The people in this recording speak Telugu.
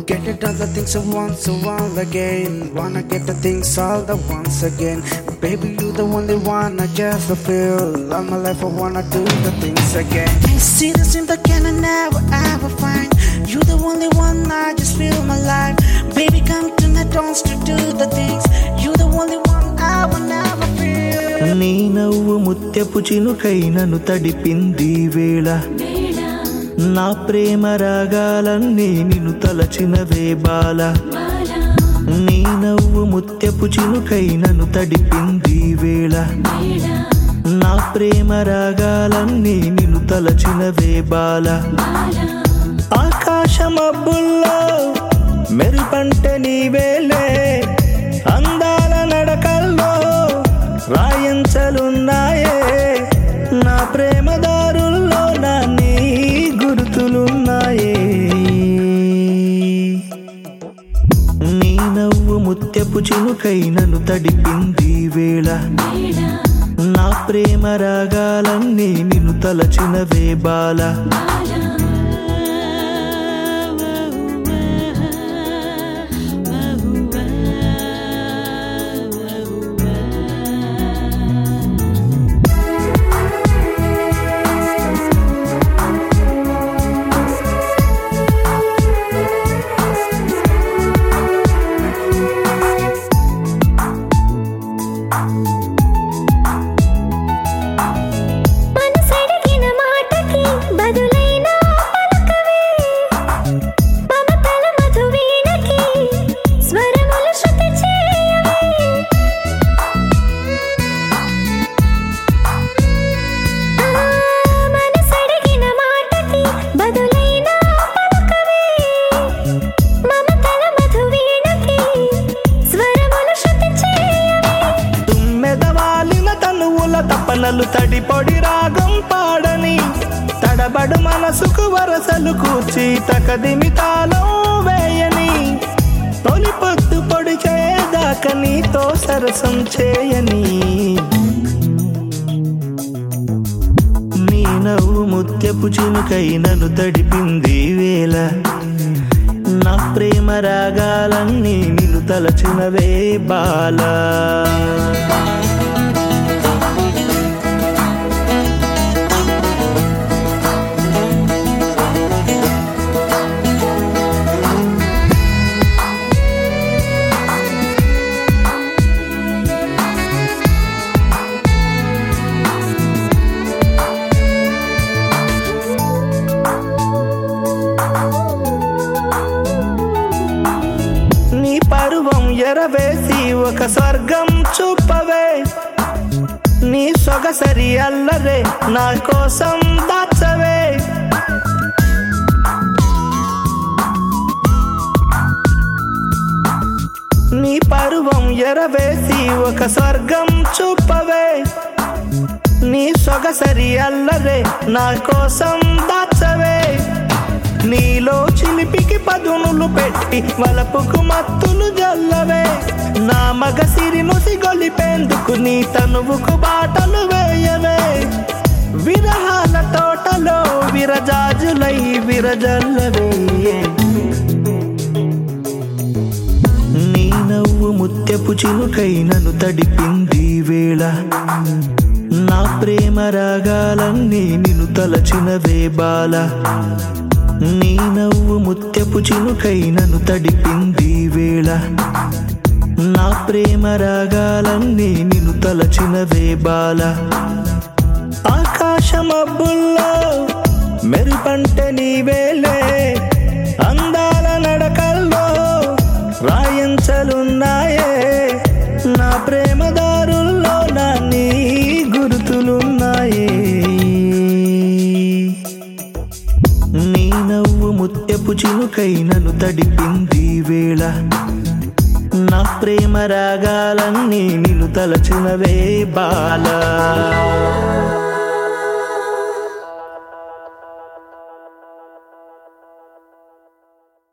Get it all the things I want, so all again. Wanna get the things all the once again. Baby, you the only one I just feel. All my life I wanna do the things again. I see the same that can I never ever find. You the only one I just feel my life. Baby, come to my dance to do the things. You the only one I will never feel. నీ నవ్వు ముత్యపు చినుకై నన్ను తడిపింది వేళ నా ప్రేమ రాగాలన్నీ నిన్ను తలచినవే బాల నీ నవ్వు ముత్యపు చినుకై నన్ను తడిపింది వేళ నా ప్రేమ రాగాలన్నీ నిన్ను తలచినవే బాల ఆకాశమబ్బుల్లో మెరుపంటే నీవేలే అందాల నడకల్లో రాయించలున్నాయే నా ప్రేమ దారుల్లో నా నీ గుర్తులున్నాయే నీ నవ్వు ముత్యపు చినుకై నన్ను తడిపింది వేళ నా ప్రేమ రాగాలన్నీ నిన్ను తలచినవే బాల మనసడిగిన మాటకి బదులైన పలకవే మమతల మధువీణకి స్వరములు శృతి చేయవే ఆ, మనసడిగిన మాటకి బదులైన పలకవే మమతల మధువీణకి స్వరములు శృతి చేయవే తుమ్మెదవాలిన తనువుల తపనలు తడిపొడి రాగం పాడని తడబడు మనసుకు వరసలు కూర్చి తకదిమి తాళం వేయని తొలి పొద్దు పొడి చేయదాక నీతో సరసం చేయని నీ నవ్వు ముత్యపు చినుకై నన్ను తడిపింది వేళ నా ప్రేమ రాగాలన్నీ నిన్ను తలచినవే బాలా నీ పరువం ఎరవేసి ఒక స్వర్గం చూపవే నీ సొగసరి అల్లరే నా కోసం దాచవే నీ పరువం ఎరవేసి ఒక స్వర్గం చూపవే నీ సొగసరి అల్లరే నా కోసం దాచవే నీలో చిలిపికి పదునులు పెట్టి వలపుకు మత్తులు జల్లవే నా మగ సిరి నుసి గొలిపేందుకు నీ తనువుకు బాటలు వేయవే విరహాల తోటలో విరజాజులై విరజల్లవే నీ నవ్వు ముత్యపు చినుకై నన్ను తడిపింది వేళ నా ప్రేమ రాగాలన్నీ నిన్ను తలచినవే బాల నీ నవ్వు ముత్యపు చినుకై నన్ను తడిపింది వేళ నా ప్రేమ రాగాలన్నీ నిన్ను తలచినవే బాల ఆకాశమబ్బుల్లో మెరుపంటే నీవేలే అందాల నడకల్లో రాయించలున్నాయే నా ప్రేమ దారుల్లో నా నీ గుర్తులున్నాయే నీ నవ్వు ముత్యపు చినుకై నన్ను తడిపింది వేళ నా ప్రేమ రాగాలన్నీ నిన్ను తలచినవే బాల